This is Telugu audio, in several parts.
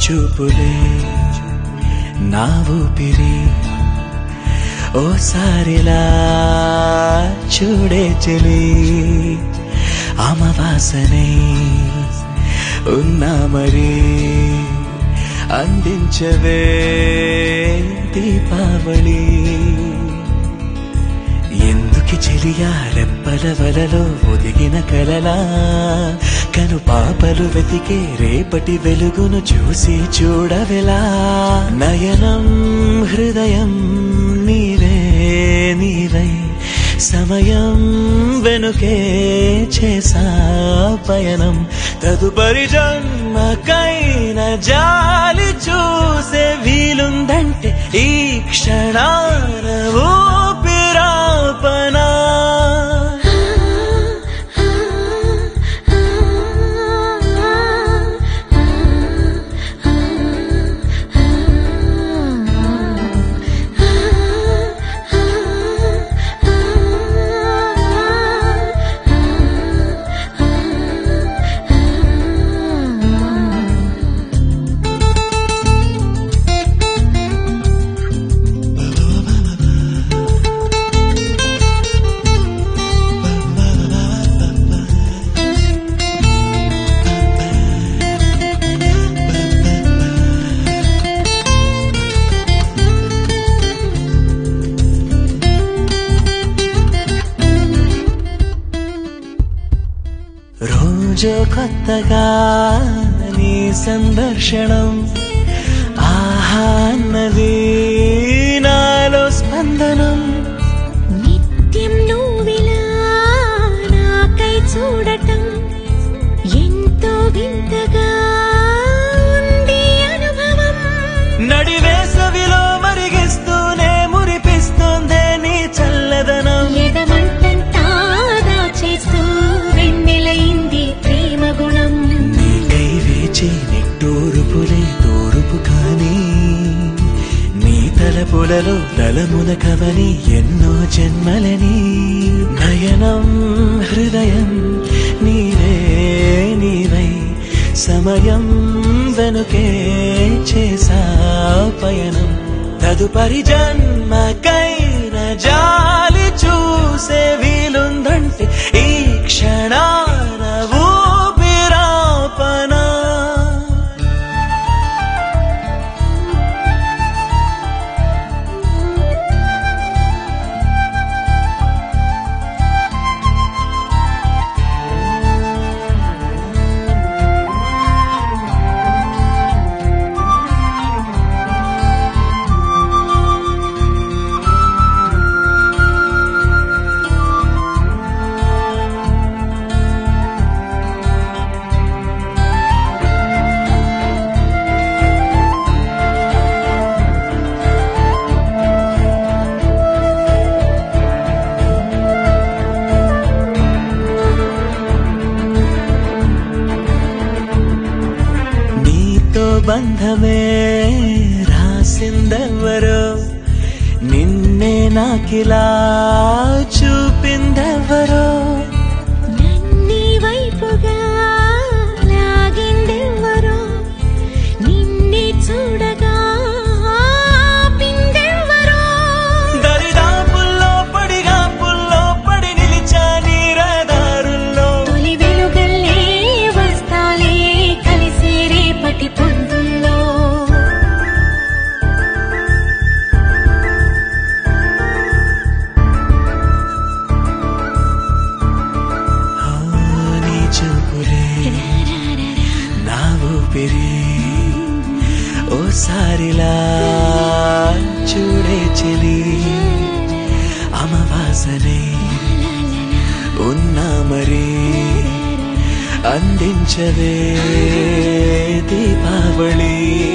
చూపులే నా ఊపిరి ఓసారిలా చూడే చెలి అమవాసనే ఉన్నా మరి అందించవే దీపావళి ఎందుకి చెలియా రెప్పల వలలో ఒదిగిన కలలా కను పాపలు వెతికే రేపటి వెలుగును చూసి చూడవెలా నయనం హృదయం నీవే నీవై సమయం వెనుకే చేసా పయనం తదుపరి జన్మకైన జాలి చూసే వీలుందంటే ఈ క్షణాన ఊపిరాపనా రోజు కొత్తగా నీ సందర్శనం ఆహా అన్నది నాలో స్పందనం నిత్యం నువ్విలా నాకై చూడటం ఎంతో వింతగా ఉంది అనుభవం నడివేసవిలో మరిగిస్తూనే మురిపిస్తుందే నీ చల్లదనం ఎదమంటంతా దాచేస్తూ వెన్నెలైంది ప్రేమ గుణం నీకై వేచి నిట్టూరుపులే తూరుపు కానీ నీ తలపులలో నలమున కవని ఎన్నో జన్మలని నయనం హృదయం నీవే నీవై సమయం వెనుకే చేసా పయనం తదుపరి జన్మకైన జాలి చూసే వీలుందంటే ఈ క్షణాన ఊపిరాపనా నీతో బంధమే రాసిందెవరో నిన్నే నాకిలా చూపిందెవరో నన్ని వైపుగా లాగిందెవ్వరో నిన్నే చూడగా ఆపిందెవ్వరో దరిదాపుల్లో పడిగా పుల్లో పడి నిలిచా నీరదారుల్లో తొలి వెలుగల్లే వస్తాలే కలిసే రేపటి పొద్దుల్లో ఆ, నీ చూపులే నా ఊపిరి ఓసారిలా చూడే చెలి అమవాసనే ఉన్నా మరి అందించవే దీపావళి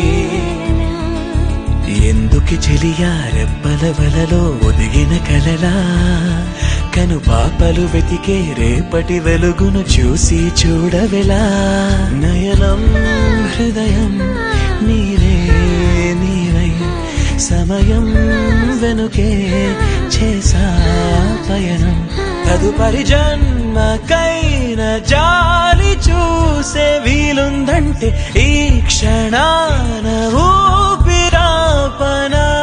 ఎందుకు చెలియా రెప్పల వలలో ఒదిగిన కలలా కను పాపలు వెతికే రేపటి వెలుగును చూసి చూడవెలా నయనం హృదయం నీవే నీవై సమయం వెనుకే చేసా పయనం తదుపరి జన్మకైన జాలి చూసి చూసే వీలుందంటే ఈ క్షణాన ఊపిరాపనా